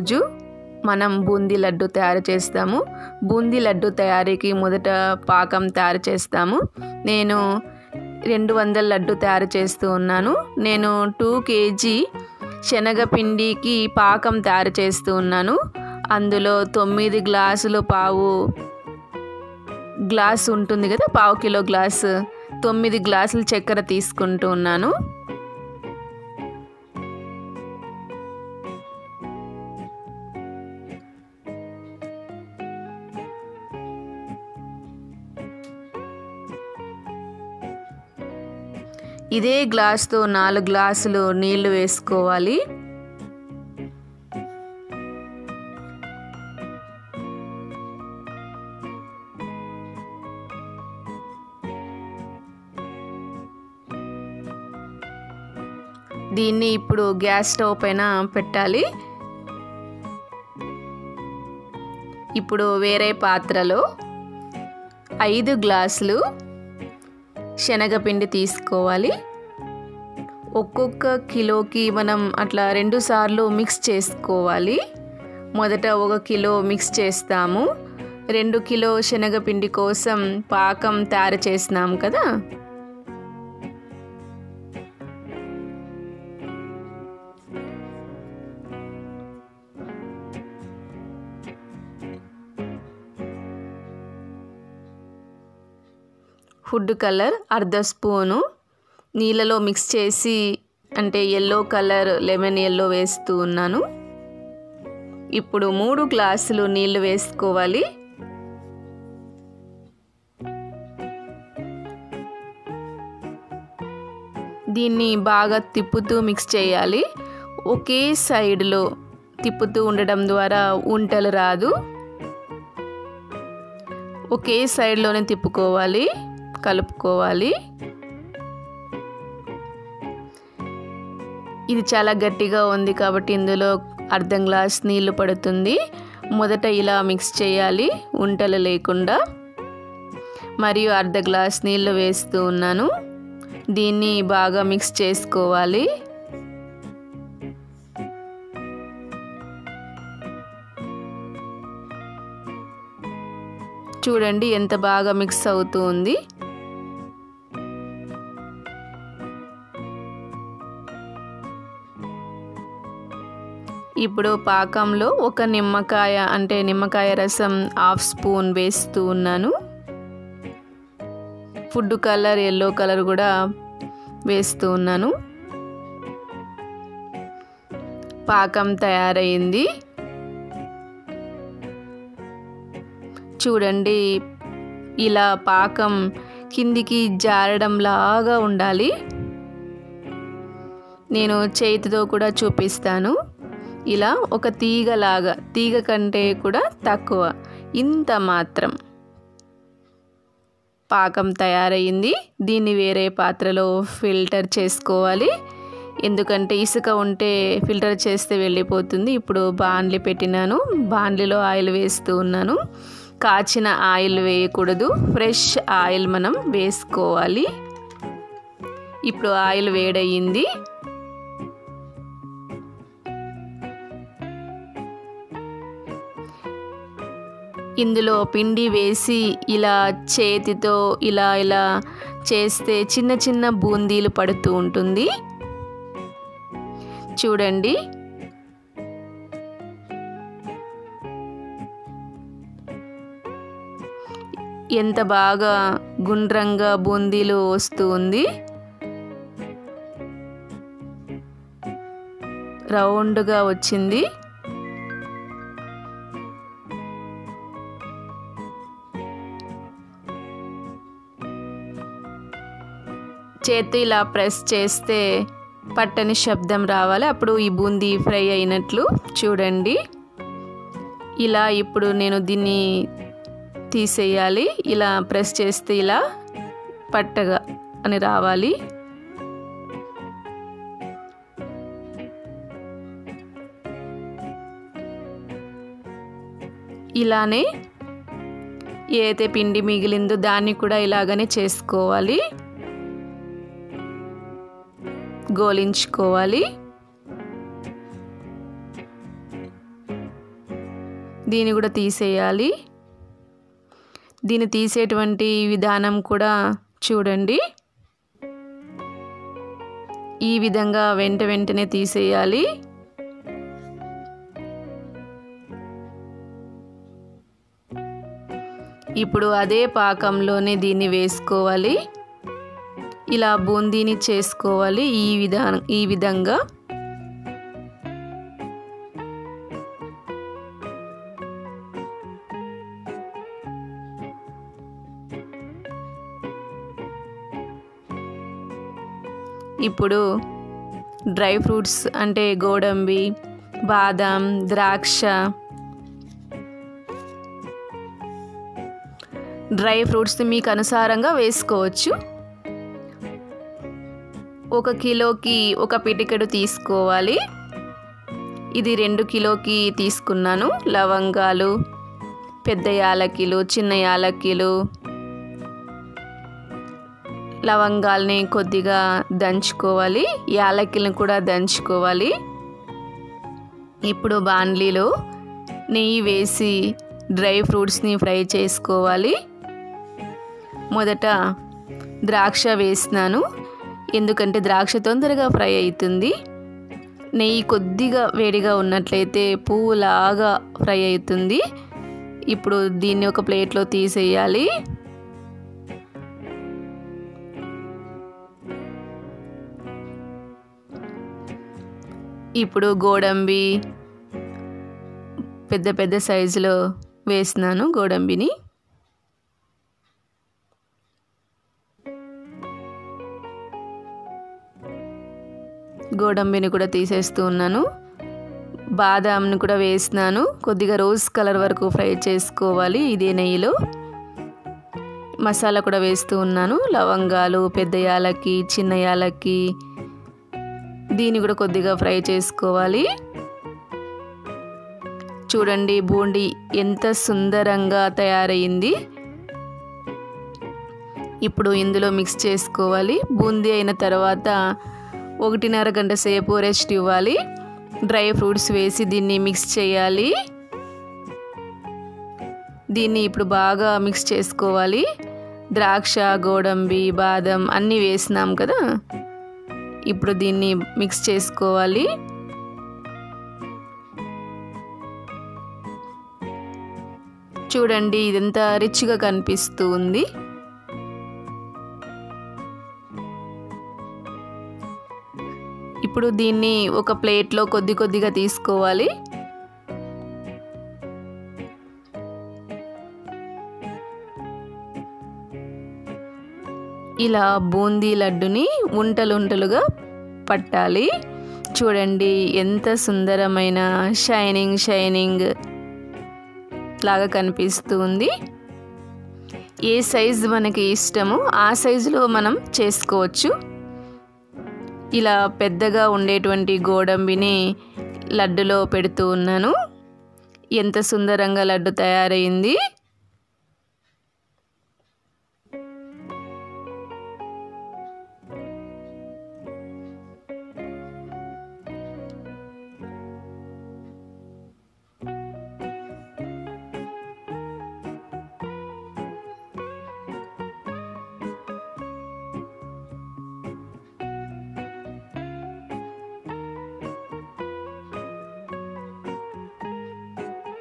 ఈరోజు మనం బూందీ లడ్డు తయారు చేస్తాము బూందీ లడ్డు తయారీకి మొదట పాకం తయారు చేస్తాము నేను రెండు వందల లడ్డు తయారు చేస్తూ ఉన్నాను నేను టూ కేజీ శనగపిండికి పాకం తయారు చేస్తూ ఉన్నాను అందులో తొమ్మిది గ్లాసులు పావు గ్లాస్ ఉంటుంది కదా పావు కిలో గ్లాస్ తొమ్మిది గ్లాసులు చక్కెర తీసుకుంటూ ఉన్నాను ఇదే గ్లాస్తో నాలుగు గ్లాసులు నీళ్లు వేసుకోవాలి దీన్ని ఇప్పుడు గ్యాస్ స్టవ్ పైన పెట్టాలి ఇప్పుడు వేరే పాత్రలో ఐదు గ్లాసులు శనగపిండి తీసుకోవాలి ఒక్కొక్క కిలోకి మనం అట్లా రెండు సార్లు మిక్స్ చేసుకోవాలి మొదట ఒక కిలో మిక్స్ చేస్తాము రెండు కిలో శనగపిండి కోసం పాకం తయారు చేసినాం కదా ఫుడ్ కలర్ అర్ధ స్పూను నీళ్ళలో మిక్స్ చేసి అంటే ఎల్లో కలర్ లెమన్ ఎల్లో వేస్తూ ఉన్నాను ఇప్పుడు మూడు గ్లాసులు నీళ్లు వేసుకోవాలి దీన్ని బాగా తిప్పుతూ మిక్స్ చేయాలి ఒకే సైడ్లో తిప్పుతూ ఉండడం ద్వారా ఉంటలు రాదు ఒకే సైడ్లోనే తిప్పుకోవాలి కలుపుకోవాలి ఇది చాలా గట్టిగా ఉంది కాబట్టి ఇందులో అర్ధం గ్లాస్ నీళ్లు పడుతుంది మొదట ఇలా మిక్స్ చేయాలి ఉంటలు లేకుండా మరియు అర్ధ గ్లాస్ నీళ్లు వేస్తూ ఉన్నాను దీన్ని బాగా మిక్స్ చేసుకోవాలి చూడండి ఎంత బాగా మిక్స్ అవుతూ ఉంది ఇప్పుడు పాకంలో ఒక నిమ్మకాయ అంటే నిమ్మకాయ రసం హాఫ్ స్పూన్ వేస్తూ ఉన్నాను ఫుడ్ కలర్ ఎల్లో కలర్ కూడా వేస్తూ ఉన్నాను పాకం తయారైంది చూడండి ఇలా పాకం కిందికి జారడం లాగా ఉండాలి నేను చేతితో కూడా చూపిస్తాను ఇలా ఒక తీగలాగా తీగ కంటే కూడా తక్కువ ఇంత మాత్రం పాకం తయారయ్యింది దీన్ని వేరే పాత్రలో ఫిల్టర్ చేసుకోవాలి ఎందుకంటే ఇసుక ఉంటే ఫిల్టర్ చేస్తే వెళ్ళిపోతుంది ఇప్పుడు బాండ్లి పెట్టినాను బాండ్లీలో ఆయిల్ వేస్తూ ఉన్నాను కాచిన ఆయిల్ వేయకూడదు ఫ్రెష్ ఆయిల్ మనం వేసుకోవాలి ఇప్పుడు ఆయిల్ వేడయ్యింది ఇందులో పిండి వేసి ఇలా చేతితో ఇలా ఇలా చేస్తే చిన్న చిన్న బూందీలు పడుతూ ఉంటుంది చూడండి ఎంత బాగా గుండ్రంగా బూందీలు వస్తూ ఉంది రౌండ్గా వచ్చింది చేతి ఇలా ప్రెస్ చేస్తే పట్టని శబ్దం రావాలి అప్పుడు ఈ బూందీ ఫ్రై అయినట్లు చూడండి ఇలా ఇప్పుడు నేను దీన్ని తీసేయాలి ఇలా ప్రెస్ చేస్తే ఇలా పట్టగా అని రావాలి ఇలానే ఏదైతే పిండి మిగిలిందో దాన్ని కూడా ఇలాగనే చేసుకోవాలి గోలించుకోవాలి దీన్ని కూడా తీసేయాలి దీన్ని తీసేటువంటి విధానం కూడా చూడండి ఈ విధంగా వెంట వెంటనే తీసేయాలి ఇప్పుడు అదే పాకంలోనే దీన్ని వేసుకోవాలి ఇలా బూందీని చేసుకోవాలి ఈ విధానం ఈ విధంగా ఇప్పుడు డ్రై ఫ్రూట్స్ అంటే గోడంబి బాదం ద్రాక్ష డ్రై ఫ్రూట్స్ మీకు అనుసారంగా వేసుకోవచ్చు ఒక కిలోకి ఒక పిటికెడు తీసుకోవాలి ఇది రెండు కిలోకి తీసుకున్నాను లవంగాలు పెద్ద యాలక్కిలు చిన్న యాలక్కిలు లవంగాల్ని కొద్దిగా దంచుకోవాలి యాలక్కిలను కూడా దంచుకోవాలి ఇప్పుడు బాండ్లీలో నెయ్యి వేసి డ్రై ఫ్రూట్స్ని ఫ్రై చేసుకోవాలి మొదట ద్రాక్ష వేసినాను ఎందుకంటే ద్రాక్ష తొందరగా ఫ్రై అవుతుంది నెయ్యి కొద్దిగా వేడిగా ఉన్నట్లయితే పువ్వులాగా ఫ్రై అవుతుంది ఇప్పుడు దీన్ని ఒక ప్లేట్లో తీసేయాలి ఇప్పుడు గోడంబి పెద్ద పెద్ద సైజులో వేసినాను గోడంబిని గోడంబిని కూడా తీసేస్తూ ఉన్నాను బాదాంని కూడా వేసినాను కొద్దిగా రోజ్ కలర్ వరకు ఫ్రై చేసుకోవాలి ఇదే నెయ్యిలో మసాలా కూడా వేస్తూ ఉన్నాను లవంగాలు పెద్ద యాలకి చిన్న యాలకి దీన్ని కూడా కొద్దిగా ఫ్రై చేసుకోవాలి చూడండి బూండి ఎంత సుందరంగా తయారయ్యింది ఇప్పుడు ఇందులో మిక్స్ చేసుకోవాలి బూందీ అయిన తర్వాత ఒకటిన్నర గంట సేపు రెస్ట్ ఇవ్వాలి డ్రై ఫ్రూట్స్ వేసి దీన్ని మిక్స్ చేయాలి దీన్ని ఇప్పుడు బాగా మిక్స్ చేసుకోవాలి ద్రాక్ష గోడంబి బాదం అన్నీ వేసినాం కదా ఇప్పుడు దీన్ని మిక్స్ చేసుకోవాలి చూడండి ఇదంతా రిచ్గా కనిపిస్తూ ఉంది ఇప్పుడు దీన్ని ఒక ప్లేట్లో కొద్ది కొద్దిగా తీసుకోవాలి ఇలా బూందీ లడ్డుని ఉంటలు ఉంటలుగా పట్టాలి చూడండి ఎంత సుందరమైన షైనింగ్ షైనింగ్ లాగా కనిపిస్తూ ఉంది ఏ సైజు మనకి ఇష్టమో ఆ సైజులో మనం చేసుకోవచ్చు ఇలా పెద్దగా ఉండేటువంటి గోడంబిని లడ్డులో పెడుతూ ఉన్నాను ఎంత సుందరంగా లడ్డు తయారైంది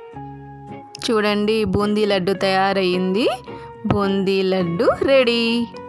చూడండి బూందీ లడ్డు తయారయ్యింది బూందీ లడ్డు రెడీ